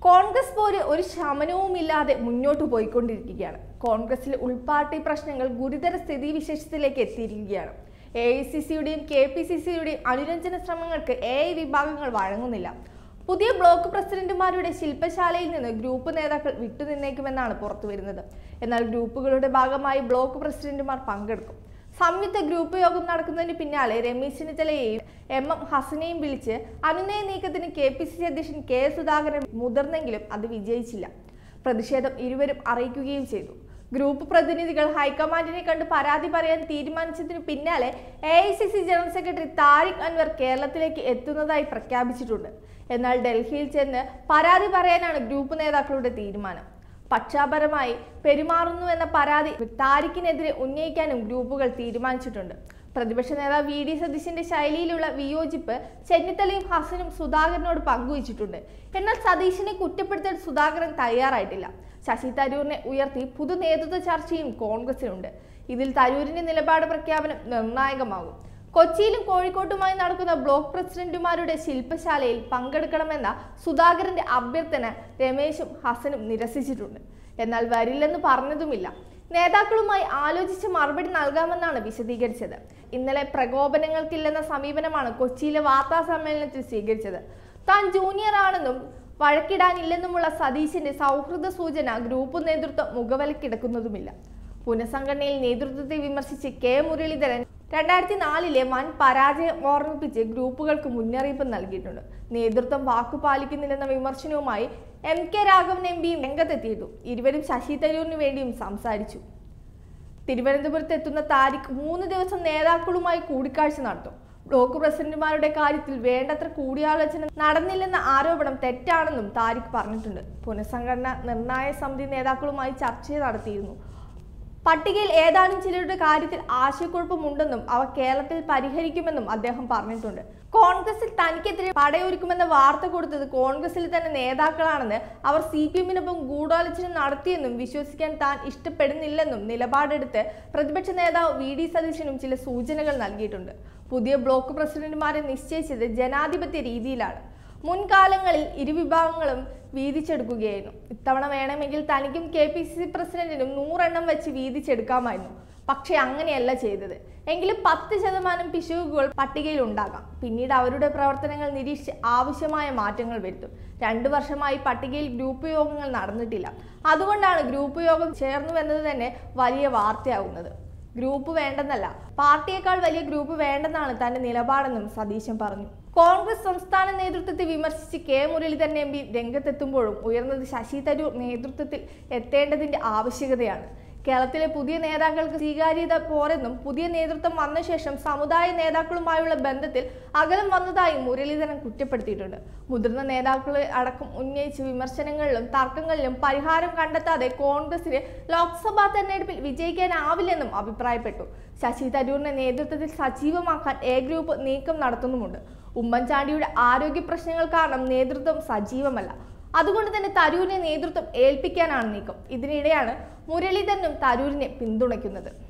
കോൺഗ്രസ് പോര് ഒരു ശമനവുമില്ലാതെ മുന്നോട്ട് പോയിക്കൊണ്ടിരിക്കുകയാണ് കോൺഗ്രസിലെ ഉൾപാർട്ടി പ്രശ്നങ്ങൾ ഗുരുതര സ്ഥിതിവിശേഷത്തിലേക്ക് എത്തിയിരിക്കുകയാണ് എ ഐ സി സിയുടെയും കെ പി സി സിയുടെയും അനുരഞ്ജന ശ്രമങ്ങൾക്ക് എ ഐ വിഭാഗങ്ങൾ വഴങ്ങുന്നില്ല പുതിയ ബ്ലോക്ക് പ്രസിഡന്റുമാരുടെ ശില്പശാലയിൽ നിന്ന് ഗ്രൂപ്പ് നേതാക്കൾ വിട്ടുനിന്നേക്കുമെന്നാണ് പുറത്തുവരുന്നത് എന്നാൽ ഗ്രൂപ്പുകളുടെ ഭാഗമായി ബ്ലോക്ക് പ്രസിഡന്റുമാർ പങ്കെടുക്കും സംയുക്ത ഗ്രൂപ്പ് യോഗം നടക്കുന്നതിന് പിന്നാലെ രമേശ് ചെന്നിത്തലയെയും എം എം ഹസനെയും വിളിച്ച് അനുനയ നീക്കത്തിന് കെ പി സി സി അധ്യക്ഷൻ കെ സുധാകരൻ മുതിർന്നെങ്കിലും അത് വിജയിച്ചില്ല പ്രതിഷേധം ഇരുവരും അറിയിക്കുകയും ചെയ്തു ഗ്രൂപ്പ് പ്രതിനിധികൾ ഹൈക്കമാൻഡിനെ കണ്ട് പരാതി പറയാൻ തീരുമാനിച്ചതിനു പിന്നാലെ A I C C general secretary Tariq Anwar കേരളത്തിലേക്ക് എത്തുന്നതായി പ്രഖ്യാപിച്ചിട്ടുണ്ട് എന്നാൽ ഡൽഹിയിൽ ചെന്ന് പരാതി പറയാനാണ് ഗ്രൂപ്പ് നേതാക്കളുടെ തീരുമാനം പക്ഷാപരമായി പെരുമാറുന്നുവെന്ന പരാതി താരിഖിനെതിരെ ഉന്നയിക്കാനും ഗ്രൂപ്പുകൾ തീരുമാനിച്ചിട്ടുണ്ട് പ്രതിപക്ഷ നേതാവ് വി ഡി സതീശന്റെ ശൈലിയിലുള്ള വിയോജിപ്പ് ചെന്നിത്തലയും ഹസനും സുധാകരനോട് പങ്കുവച്ചിട്ടുണ്ട് എന്നാൽ സതീശനെ കുറ്റപ്പെടുത്താൻ സുധാകരൻ തയ്യാറായിട്ടില്ല ശശി തരൂരിനെ ഉയർത്തി പുതു നേതൃത്വ ചർച്ചയും കോൺഗ്രസിനുണ്ട് ഇതിൽ തരൂരിന്റെ നിലപാട് പ്രഖ്യാപനം നിർണായകമാകും കൊച്ചിയിലും കോഴിക്കോട്ടുമായി നടക്കുന്ന ബ്ലോക്ക് പ്രസിഡന്റുമാരുടെ ശില്പശാലയിൽ പങ്കെടുക്കണമെന്ന സുധാകരന്റെ അഭ്യർത്ഥന രമേശും ഹസനും നിരസിച്ചിട്ടുണ്ട് എന്നാൽ വരില്ലെന്ന് പറഞ്ഞതുമില്ല നേതാക്കളുമായി ആലോചിച്ച് മറുപടി നൽകാമെന്നാണ് വിശദീകരിച്ചത് ഇന്നലെ പ്രകോപനങ്ങൾക്കില്ലെന്ന സമീപനമാണ് കൊച്ചിയിലെ വാർത്താ സമ്മേളനത്തിൽ സ്വീകരിച്ചത് താൻ ജൂനിയർ ആണെന്നും വഴക്കിടാനില്ലെന്നുമുള്ള സതീശന്റെ സൗഹൃദ സൂചന ഗ്രൂപ്പ് നേതൃത്വം മുഖവിലക്കിടക്കുന്നതുമില്ല പുനഃസംഘടനയിൽ നേതൃത്വത്തെ വിമർശിച്ച് കെ മുരളീധരൻ രണ്ടായിരത്തി നാലിലെ വൻ പരാജയം ഓർമ്മിപ്പിച്ച് ഗ്രൂപ്പുകൾക്ക് മുന്നറിയിപ്പ് നൽകിയിട്ടുണ്ട് നേതൃത്വം വാക്കു പാലിക്കുന്നില്ലെന്ന വിമർശനവുമായി എം കെ രാഘവൻ എം പിയും രംഗത്തെത്തിയിരുന്നു ഇരുവരും ശശി തരൂരിന് വേണ്ടിയും സംസാരിച്ചു തിരുവനന്തപുരത്ത് എത്തുന്ന താരിഖ് മൂന്ന് ദിവസം നേതാക്കളുമായി കൂടിക്കാഴ്ച നടത്തും ബ്ലോക്ക് പ്രസിഡന്റുമാരുടെ കാര്യത്തിൽ വേണ്ടത്ര കൂടിയാലോചന നടന്നില്ലെന്ന ആരോപണം തെറ്റാണെന്നും താരിഖ് പറഞ്ഞിട്ടുണ്ട് പുനഃസംഘടന നിർണായക സമിതി നേതാക്കളുമായി ചർച്ച നടത്തിയിരുന്നു പട്ടികയിൽ ഏതാനും ചിലരുടെ കാര്യത്തിൽ ആശയക്കുഴപ്പമുണ്ടെന്നും അവ കേരളത്തിൽ പരിഹരിക്കുമെന്നും അദ്ദേഹം പറഞ്ഞിട്ടുണ്ട് കോൺഗ്രസിൽ തനിക്കെതിരെ പടയൊരുക്കുമെന്ന വാർത്ത കൊടുത്തത് കോൺഗ്രസിൽ തന്നെ നേതാക്കളാണെന്ന് അവർ സി പി എമ്മിനൊപ്പം ഗൂഢാലോചന നടത്തിയെന്നും വിശ്വസിക്കാൻ താൻ ഇഷ്ടപ്പെടുന്നില്ലെന്നും നിലപാടെടുത്ത് പ്രതിപക്ഷ നേതാവ് വി ഡി സതീശനും ചില സൂചനകൾ നൽകിയിട്ടുണ്ട് പുതിയ ബ്ലോക്ക് പ്രസിഡന്റുമാരെ നിശ്ചയിച്ചത് ജനാധിപത്യ രീതിയിലാണ് മുൻകാലങ്ങളിൽ ഇരുവിഭാഗങ്ങളും വീതിച്ചെടുക്കുകയായിരുന്നു ഇത്തവണ വേണമെങ്കിൽ തനിക്കും കെ പി സി സി പ്രസിഡന്റിനും നൂറെണ്ണം വെച്ച് വീതിച്ചെടുക്കാമായിരുന്നു പക്ഷേ അങ്ങനെയല്ല ചെയ്തത് എങ്കിലും പത്ത് ശതമാനം പിശകുകൾ പട്ടികയിൽ ഉണ്ടാകാം പിന്നീട് അവരുടെ പ്രവർത്തനങ്ങൾ നിരീക്ഷിച്ച് ആവശ്യമായ മാറ്റങ്ങൾ വരുത്തും രണ്ടു വർഷമായി പട്ടികയിൽ ഗ്രൂപ്പ് യോഗങ്ങൾ നടന്നിട്ടില്ല അതുകൊണ്ടാണ് ഗ്രൂപ്പ് യോഗം ചേർന്നുവെന്നത് തന്നെ വലിയ വാർത്തയാവുന്നത് ഗ്രൂപ്പ് വേണ്ടെന്നല്ല പാർട്ടിയേക്കാൾ വലിയ ഗ്രൂപ്പ് വേണ്ടെന്നാണ് തന്റെ നിലപാടെന്നും സതീശൻ പറഞ്ഞു കോൺഗ്രസ് സംസ്ഥാന നേതൃത്വത്തെ വിമർശിച്ച് കെ മുരളീധരൻ എം പി രംഗത്തെത്തുമ്പോഴും ഉയർന്നത് ശശി തരൂർ നേതൃത്വത്തിൽ എത്തേണ്ടതിന്റെ ആവശ്യകതയാണ് കേരളത്തിലെ പുതിയ നേതാക്കൾക്ക് സ്വീകാര്യത പോരെന്നും പുതിയ നേതൃത്വം വന്ന ശേഷം സമുദായ നേതാക്കളുമായുള്ള ബന്ധത്തിൽ അകലം വന്നതായി മുരളീധരൻ കുറ്റപ്പെടുത്തിയിട്ടുണ്ട് മുതിർന്ന നേതാക്കളെ അടക്കം ഉന്നയിച്ച വിമർശനങ്ങളിലും തർക്കങ്ങളിലും പരിഹാരം കണ്ടെത്താതെ കോൺഗ്രസിന് ലോക്സഭാ തെരഞ്ഞെടുപ്പിൽ വിജയിക്കാനാവില്ലെന്നും അഭിപ്രായപ്പെട്ടു ശശി തരൂരിനെ നേതൃത്വത്തിൽ സജീവമാക്കാൻ എ ഗ്രൂപ്പ് നീക്കം നടത്തുന്നുമുണ്ട് ഉമ്മൻചാണ്ടിയുടെ ആരോഗ്യ പ്രശ്നങ്ങൾ കാരണം നേതൃത്വം സജീവമല്ല അതുകൊണ്ട് തന്നെ തരൂരിനെ നേതൃത്വം ഏൽപ്പിക്കാനാണ് നീക്കം ഇതിനിടെയാണ് മുരളീധരനും തരൂരിനെ പിന്തുണയ്ക്കുന്നത്